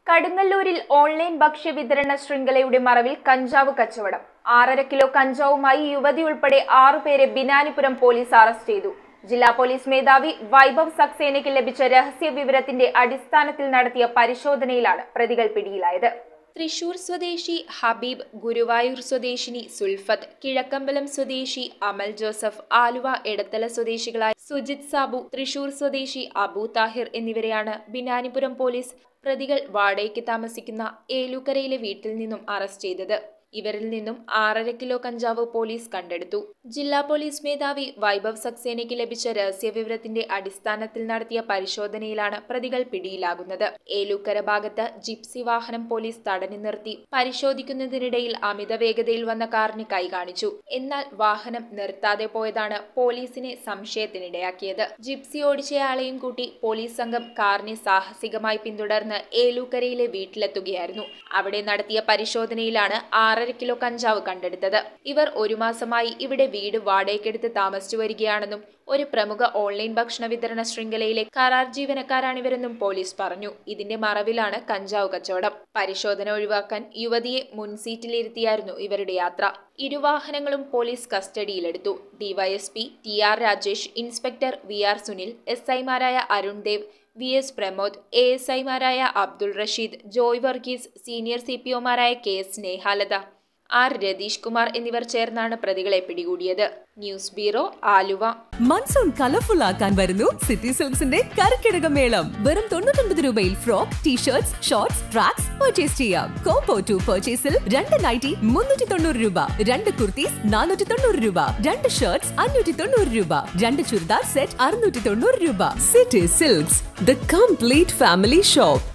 കടുങ്ങല്ലൂരിൽ online ഭക്ഷ്യവിതരണ ശൃംഖലയുടെ മറവിൽ കഞ്ചാവ് കച്ചവടം ആറര കിലോ കഞ്ചാവുമായി യുവതി ഉൾപ്പെടെ ആറുപേരെ ബിനാനിപുരം പോലീസ് അറസ്റ്റ് ചെയ്തു ജില്ലാ പോലീസ് മേധാവി വൈഭവ് സക്സേനയ്ക്ക് ലഭിച്ച രഹസ്യ വിവരത്തിന്റെ അടിസ്ഥാനത്തിൽ നടത്തിയ പരിശോധനയിലാണ് പ്രതികൾ പിടിയിലായത് തൃശൂർ സ്വദേശി ഹബീബ് ഗുരുവായൂർ സ്വദേശിനി സുൽഫത്ത് കിഴക്കമ്പലം സ്വദേശി അമൽ ജോസഫ് ആലുവ എടത്തല സ്വദേശികളായ സുജിത് സാബു തൃശൂർ സ്വദേശി അബു താഹിർ എന്നിവരെയാണ് ബിനാനിപുരം പോലീസ് പ്രതികൾ വാടകയ്ക്ക് താമസിക്കുന്ന ഏലൂക്കരയിലെ വീട്ടിൽ നിന്നും അറസ്റ്റ് ചെയ്തത് ഇവരിൽ നിന്നും ആറര കിലോ കഞ്ചാവ് പോലീസ് കണ്ടെടുത്തു ജില്ലാ പോലീസ് മേധാവി വൈഭവ് സക്സേനയ്ക്ക് ലഭിച്ച രഹസ്യവിവരത്തിന്റെ അടിസ്ഥാനത്തിൽ നടത്തിയ പരിശോധനയിലാണ് പ്രതികൾ പിടിയിലാകുന്നത് ഏലൂക്കര ഭാഗത്ത് ജിപ്സി വാഹനം പോലീസ് തടഞ്ഞു നിർത്തി പരിശോധിക്കുന്നതിനിടയിൽ അമിത വേഗതയിൽ വന്ന കാറിന് കൈ കാണിച്ചു എന്നാൽ വാഹനം നിർത്താതെ പോയതാണ് പോലീസിനെ സംശയത്തിനിടയാക്കിയത് ജിപ്സി ഓടിച്ചയാളെയും കൂട്ടി പോലീസ് സംഘം കാറിനെ സാഹസികമായി പിന്തുടർന്ന് ഏലൂക്കരയിലെ വീട്ടിലെത്തുകയായിരുന്നു അവിടെ നടത്തിയ പരിശോധനയിലാണ് ആറര കിലോ കഞ്ചാവ് കണ്ടെടുത്തത് ഇവർ ഒരു മാസമായി ഇവിടെ വീട് വാടകയ്ക്കെടുത്ത് താമസിച്ചു വരികയാണെന്നും ഒരു പ്രമുഖ ഓൺലൈൻ ഭക്ഷണ വിതരണ ശൃംഖലയിലെ കരാർ ജീവനക്കാരാണിവരെന്നും പോലീസ് പറഞ്ഞു ഇതിന്റെ മറവിലാണ് കഞ്ചാവ് കച്ചവടം പരിശോധന ഒഴിവാക്കാൻ യുവതിയെ മുൻസീറ്റിലിരുത്തിയായിരുന്നു ഇവരുടെ യാത്ര ഇരുവാഹനങ്ങളും പോലീസ് കസ്റ്റഡിയിലെടുത്തു DYSP T R Rajesh inspector V R Sunil S ഐമാരായ Arun Dev V S Pramod A S ഐമാരായ Abdul Rasheed Joy Varghese senior C P ഒമാരായ K S Snehalatha R Ratheesh Kumar എന്നിവർ ചേർന്നാണ് പ്രതികളെ പിടികൂടിയത് news bureau Aluva monsoon colourful ആക്കാൻ വരുന്നു സിറ്റി സിൽക്സിന്റെ കരക്കിടക മേളം വെറും തൊണ്ണൂറ്റൊൻപത് രൂപയിൽ frock T-shirts shorts tracks purchase ചെയ്യാം കോംബോ ടു പർച്ചേസിൽ രണ്ട് നൈറ്റി മുന്നൂറ്റി തൊണ്ണൂറ് രൂപ രണ്ട് കുർത്തീസ് നാനൂറ്റി തൊണ്ണൂറ് രൂപ രണ്ട് ഷർട്ട്സ് അഞ്ഞൂറ്റി തൊണ്ണൂറ് രൂപ രണ്ട് ചുരിദാർ സെറ്റ് അറുന്നൂറ്റി തൊണ്ണൂറ് രൂപ City Silks the complete family shop